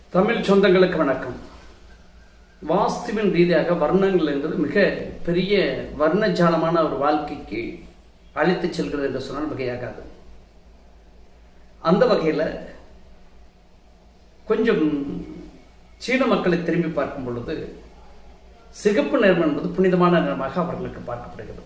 தமிழ் சொந்தங்களுக்கு வணக்கம் வாஸ்துவின் ரீதியாக வர்ணங்கள் என்பது மிக பெரிய வர்ணஜாலமான ஒரு வாழ்க்கைக்கு அழைத்துச் செல்கிறது என்று சொன்னால் மிகையாகாது அந்த வகையில் கொஞ்சம் சீன மக்களை திரும்பி பார்க்கும் பொழுது சிகப்பு நிறம் என்பது புனிதமான நிறமாக அவர்களுக்கு பார்க்கப்படுகிறது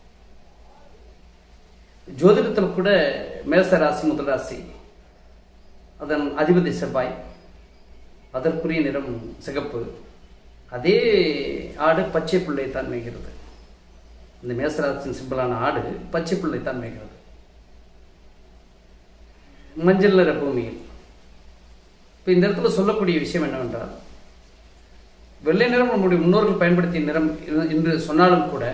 ஜோதிடத்தில் கூட மேச ராசி முதல் ராசி அதன் அதிபதி செவ்வாய் அதற்குரிய நிறம் சிகப்பு அதே ஆடு பச்சை புள்ளை தான் மேய்கிறது இந்த மேசராசின் சிம்பிளான ஆடு பச்சை புள்ளை தான் மேய்கிறது மஞ்சள் நிற பூமியில் இப்போ இந்த இடத்துல சொல்லக்கூடிய விஷயம் என்னவென்றால் வெள்ளை நிறம் நம்முடைய முன்னோர்கள் பயன்படுத்திய நிறம் என்று சொன்னாலும் கூட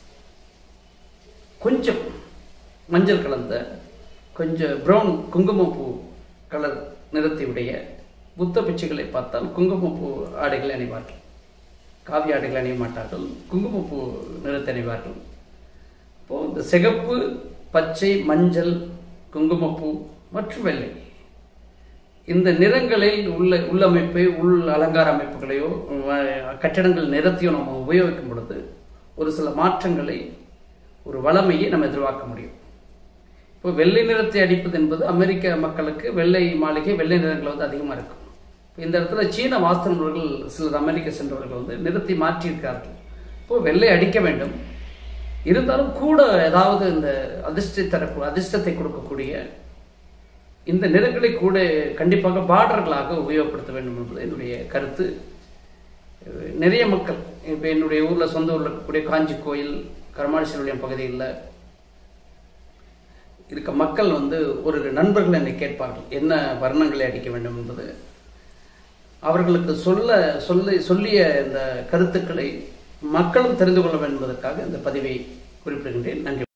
கொஞ்சம் மஞ்சள் கலந்த கொஞ்சம் ப்ரௌன் குங்குமப்பூ கலர் நிறத்தை உடைய புத்த பிச்சைகளை பார்த்தால் குங்குமப்பூ ஆடைகளை அணிவார்கள் காவி ஆடைகள் அணிய மாட்டார்கள் குங்குமப்பூ நிறத்தை அணிவார்கள் இப்போது இந்த சிகப்பு பச்சை மஞ்சள் குங்குமப்பூ மற்றும் வெள்ளை இந்த நிறங்களில் உள்ள உள்ளமைப்பை உள் அலங்கார அமைப்புகளையோ கட்டிடங்கள் நிறத்தையோ நம்ம உபயோகிக்கும் பொழுது ஒரு சில மாற்றங்களை ஒரு வளமையை நம்ம எதிர்பார்க்க முடியும் இப்போ வெள்ளை நிறத்தை அடிப்பது என்பது அமெரிக்க மக்களுக்கு வெள்ளை மாளிகை வெள்ளை நிறங்கள் வந்து அதிகமாக இருக்கும் இந்த இடத்துல சீன வாஸ்தவர்கள் சிலர் அமெரிக்க சென்றவர்கள் வந்து நிறத்தை மாற்றியிருக்கார்கள் இப்போ வெள்ளை அடிக்க வேண்டும் இருந்தாலும் கூட ஏதாவது இந்த அதிர்ஷ்டத்தை தரக்கூடிய அதிர்ஷ்டத்தை கொடுக்கக்கூடிய இந்த நிறங்களை கூட கண்டிப்பாக பார்டர்களாக உபயோகப்படுத்த வேண்டும் என்பது என்னுடைய கருத்து நிறைய மக்கள் இப்போ என்னுடைய ஊரில் சொந்த ஊரில் இருக்கக்கூடிய காஞ்சி கோயில் கருமாடிசீரபாளையம் பகுதியில் இருக்க மக்கள் வந்து ஒரு நண்பர்கள் என்னை கேட்பார்கள் என்ன வர்ணங்களை அடிக்க வேண்டும் என்பது அவர்களுக்கு சொல்ல சொல்ல சொல்லிய இந்த கருத்துக்களை மக்களும் தெரிந்து கொள்ள வேண்டும் என்பதற்காக இந்த பதிவை குறிப்பிடுகின்றேன் நன்றி